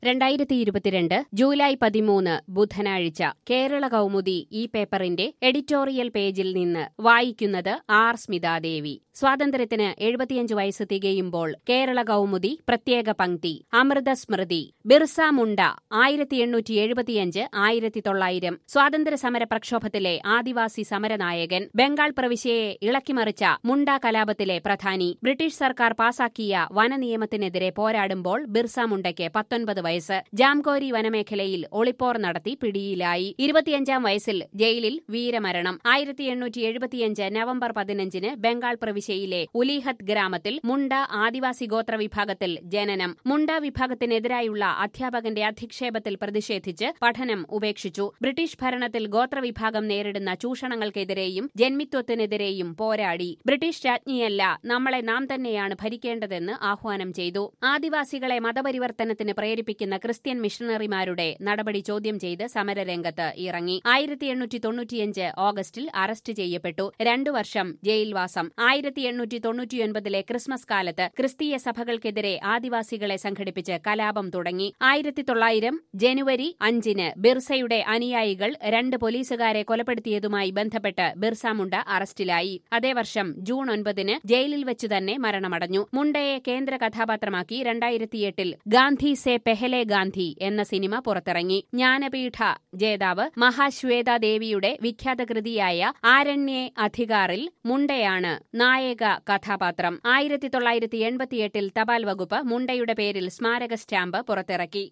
രണ്ടായിരത്തി ഇരുപത്തിരണ്ട് ജൂലൈ പതിമൂന്ന് ബുധനാഴ്ച കേരള കൗമുദി ഈ പേപ്പറിന്റെ എഡിറ്റോറിയൽ പേജിൽ നിന്ന് വായിക്കുന്നത് ആർ സ്മിതാദേവി സ്വാതന്ത്ര്യത്തിന് എഴുപത്തിയഞ്ച് വയസ്സ് തികയുമ്പോൾ കേരള കൗമുദി പ്രത്യേക പങ്ക്തി അമൃതസ്മൃതി ബിർസ മുണ്ട ആയിരത്തി എണ്ണൂറ്റി എഴുപത്തിയഞ്ച് ആയിരത്തി തൊള്ളായിരം സ്വാതന്ത്ര്യ സമര പ്രക്ഷോഭത്തിലെ ആദിവാസി സമരനായകൻ ബംഗാൾ പ്രവിശ്യയെ ഇളക്കിമറിച്ച മുണ്ട കലാപത്തിലെ പ്രധാനി ബ്രിട്ടീഷ് സർക്കാർ പാസാക്കിയ വനനിയമത്തിനെതിരെ പോരാടുമ്പോൾ ബിർസ മുണ്ടയ്ക്ക് പത്തൊൻപത് വയസ്സ് ജാംകോരി വനമേഖലയിൽ ഒളിപ്പോർ നടത്തി പിടിയിലായി ഇരുപത്തിയഞ്ചാം വയസ്സിൽ ജയിലിൽ വീരമരണം ആയിരത്തി എണ്ണൂറ്റി എഴുപത്തിയഞ്ച് നവംബർ പതിനഞ്ചിന് ബംഗാൾ പ്രവിശ്യയിലെ ഉലീഹത്ത് ഗ്രാമത്തിൽ മുണ്ട ആദിവാസി ഗോത്ര വിഭാഗത്തിൽ ജനനം മുണ്ട വിഭാഗത്തിനെതിരായുള്ള അധ്യാപകന്റെ അധിക്ഷേപത്തിൽ പ്രതിഷേധിച്ച് പഠനം ഉപേക്ഷിച്ചു ബ്രിട്ടീഷ് ഭരണത്തിൽ ഗോത്രവിഭാഗം നേരിടുന്ന ചൂഷണങ്ങൾക്കെതിരെയും ജന്മിത്വത്തിനെതിരെയും പോരാടി ബ്രിട്ടീഷ് രാജ്ഞിയല്ല നമ്മളെ നാം തന്നെയാണ് ഭരിക്കേണ്ടതെന്ന് ആഹ്വാനം ചെയ്തു ആദിവാസികളെ മതപരിവർത്തനത്തിന് പ്രേരിപ്പിക്കുന്ന ക്രിസ്ത്യൻ മിഷണറിമാരുടെ നടപടി ചോദ്യം ചെയ്ത് സമരരംഗത്ത് ഇറങ്ങി ആയിരത്തി എണ്ണൂറ്റി തൊണ്ണൂറ്റിയഞ്ച് ഓഗസ്റ്റിൽ അറസ്റ്റ് ചെയ്യപ്പെട്ടു രണ്ടു വർഷം ജയിൽവാസം ആയിരത്തി എണ്ണൂറ്റി തൊണ്ണൂറ്റിയൊൻപതിലെ ക്രിസ്മസ് കാലത്ത് ക്രിസ്തീയ സഭകൾക്കെതിരെ ആദിവാസികളെ സംഘടിപ്പിച്ച് കലാപം തുടങ്ങി ആയിരത്തി തൊള്ളായിരം ജനുവരി അഞ്ചിന് ബിർസയുടെ അനുയായികൾ രണ്ട് പോലീസുകാരെ കൊലപ്പെടുത്തിയതുമായി ബന്ധപ്പെട്ട് ബിർസ മുണ്ട അറസ്റ്റിലായി അതേ വർഷം ജൂൺ ഒൻപതിന് ജയിലിൽ വെച്ചു തന്നെ മരണമടഞ്ഞു മുണ്ടയെ കേന്ദ്ര കഥാപാത്രമാക്കി രണ്ടായിരത്തിയെട്ടിൽ ഗാന്ധി സെ പെഹലെ ഗാന്ധി എന്ന സിനിമ പുറത്തിറങ്ങി ജ്ഞാനപീഠ ജേതാവ് മഹാശ്വേത ദേവിയുടെ വിഖ്യാത കൃതിയായ ആരണ്യെ അധികാറിൽ മുണ്ടയാണ് നായക കഥാപാത്രം ആയിരത്തി തൊള്ളായിരത്തി എൺപത്തിയെട്ടിൽ തപാൽ വകുപ്പ് മുണ്ടയുടെ പേരിൽ സ്മാരക സ്റ്റാമ്പ് പുറത്തിറക്കി